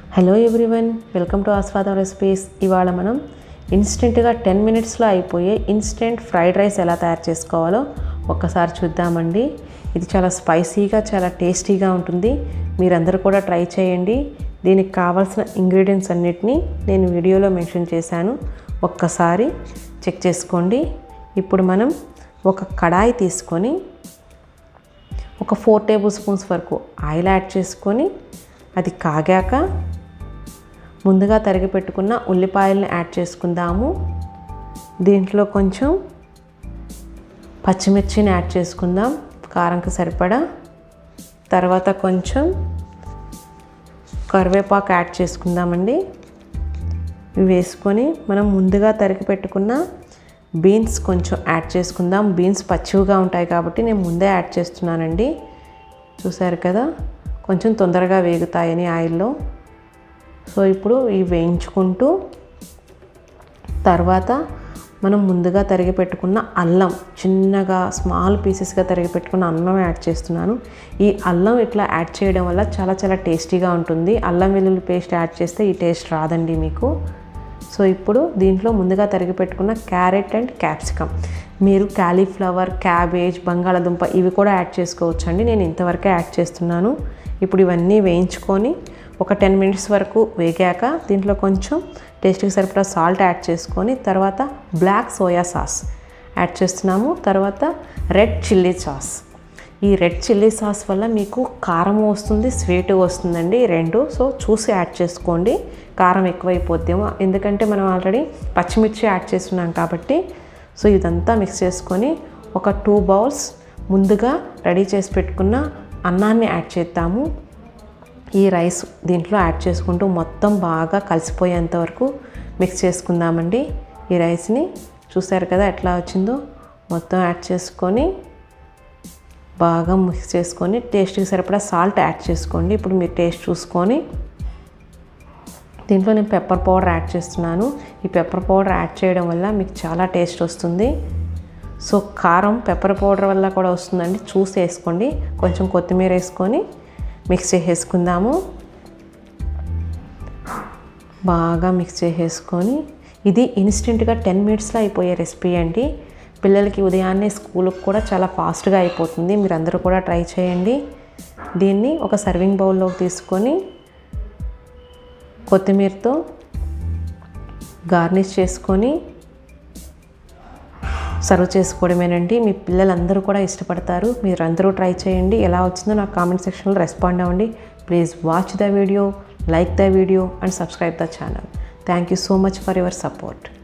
hello everyone welcome to Aaswadam recipes ఇవాళ మనం ఇన్స్టెంట్గా టెన్ మినిట్స్లో అయిపోయే ఇన్స్టెంట్ ఫ్రైడ్ రైస్ ఎలా తయారు చేసుకోవాలో ఒక్కసారి చూద్దామండి ఇది చాలా స్పైసీగా చాలా టేస్టీగా ఉంటుంది మీరందరూ కూడా ట్రై చేయండి దీనికి కావాల్సిన ఇంగ్రీడియంట్స్ అన్నిటినీ నేను వీడియోలో మెన్షన్ చేశాను ఒక్కసారి చెక్ చేసుకోండి ఇప్పుడు మనం ఒక కడాయి తీసుకొని ఒక ఫోర్ టేబుల్ స్పూన్స్ వరకు ఆయిల్ యాడ్ చేసుకొని అది కాగాక ముందుగా తరిగి పెట్టుకున్న ఉల్లిపాయలను యాడ్ చేసుకుందాము దీంట్లో కొంచెం పచ్చిమిర్చిని యాడ్ చేసుకుందాం కారంకి సరిపడా తర్వాత కొంచెం కరివేపాకు యాడ్ చేసుకుందామండి ఇవి వేసుకొని మనం ముందుగా తరిగి పెట్టుకున్న బీన్స్ కొంచెం యాడ్ చేసుకుందాం బీన్స్ పచ్చివిగా ఉంటాయి కాబట్టి నేను ముందే యాడ్ చేస్తున్నానండి చూసారు కదా కొంచెం తొందరగా వేగుతాయని ఆయిల్లో సో ఇప్పుడు ఇవి వేయించుకుంటూ తర్వాత మనం ముందుగా తరిగి పెట్టుకున్న అల్లం చిన్నగా స్మాల్ పీసెస్గా తరిగి పెట్టుకున్న అల్లం యాడ్ చేస్తున్నాను ఈ అల్లం ఇట్లా యాడ్ చేయడం వల్ల చాలా చాలా టేస్టీగా ఉంటుంది అల్లం వెల్లుల్లి పేస్ట్ యాడ్ చేస్తే ఈ టేస్ట్ రాదండి మీకు సో ఇప్పుడు దీంట్లో ముందుగా తరిగి పెట్టుకున్న క్యారెట్ అండ్ క్యాప్సికమ్ మీరు క్యాలీఫ్లవర్ క్యాబేజ్ బంగాళదుంప ఇవి కూడా యాడ్ చేసుకోవచ్చు అండి నేను ఇంతవరకే యాడ్ చేస్తున్నాను ఇప్పుడు ఇవన్నీ వేయించుకొని ఒక టెన్ మినిట్స్ వరకు వేగాక దీంట్లో కొంచెం టేస్ట్కి సరిపడా సాల్ట్ యాడ్ చేసుకొని తర్వాత బ్లాక్ సోయా సాస్ యాడ్ చేస్తున్నాము తర్వాత రెడ్ చిల్లీ సాస్ ఈ రెడ్ చిల్లీ సాస్ వల్ల మీకు కారం వస్తుంది స్వీట్ వస్తుందండి రెండు సో చూసి యాడ్ చేసుకోండి కారం ఎక్కువైపోద్దేమో ఎందుకంటే మనం ఆల్రెడీ పచ్చిమిర్చి యాడ్ చేస్తున్నాం కాబట్టి సో ఇదంతా మిక్స్ చేసుకొని ఒక టూ బౌల్స్ ముందుగా రెడీ చేసి పెట్టుకున్న అన్నాన్ని యాడ్ చేద్దాము ఈ రైస్ దీంట్లో యాడ్ చేసుకుంటూ మొత్తం బాగా కలిసిపోయేంత వరకు మిక్స్ చేసుకుందామండి ఈ రైస్ని చూసారు కదా ఎట్లా వచ్చిందో మొత్తం యాడ్ చేసుకొని బాగా మిక్స్ చేసుకొని టేస్ట్కి సరిపడా సాల్ట్ యాడ్ చేసుకోండి ఇప్పుడు మీరు టేస్ట్ చూసుకొని దీంట్లో నేను పెప్పర్ పౌడర్ యాడ్ చేస్తున్నాను ఈ పెప్పర్ పౌడర్ యాడ్ చేయడం వల్ల మీకు చాలా టేస్ట్ వస్తుంది సో కారం పెప్పర్ పౌడర్ వల్ల కూడా వస్తుందండి చూసి వేసుకోండి కొంచెం కొత్తిమీర వేసుకొని మిక్స్ చేసేసుకుందాము బాగా మిక్స్ చేసేసుకొని ఇది ఇన్స్టెంట్గా టెన్ మినిట్స్లో అయిపోయే రెసిపీ అండి పిల్లలకి ఉదయాన్నే స్కూల్కి కూడా చాలా ఫాస్ట్గా అయిపోతుంది మీరు అందరూ కూడా ట్రై చేయండి దీన్ని ఒక సర్వింగ్ బౌల్లోకి తీసుకొని కొత్తిమీరతో గార్నిష్ చేసుకొని సర్వ్ చేసుకోవడమేనండి మీ పిల్లలందరూ కూడా ఇష్టపడతారు మీరు అందరూ ట్రై చేయండి ఎలా వచ్చిందో నాకు కామెంట్ సెక్షన్లో రెస్పాండ్ అవ్వండి please watch the video like the video and subscribe the channel thank you so much for your support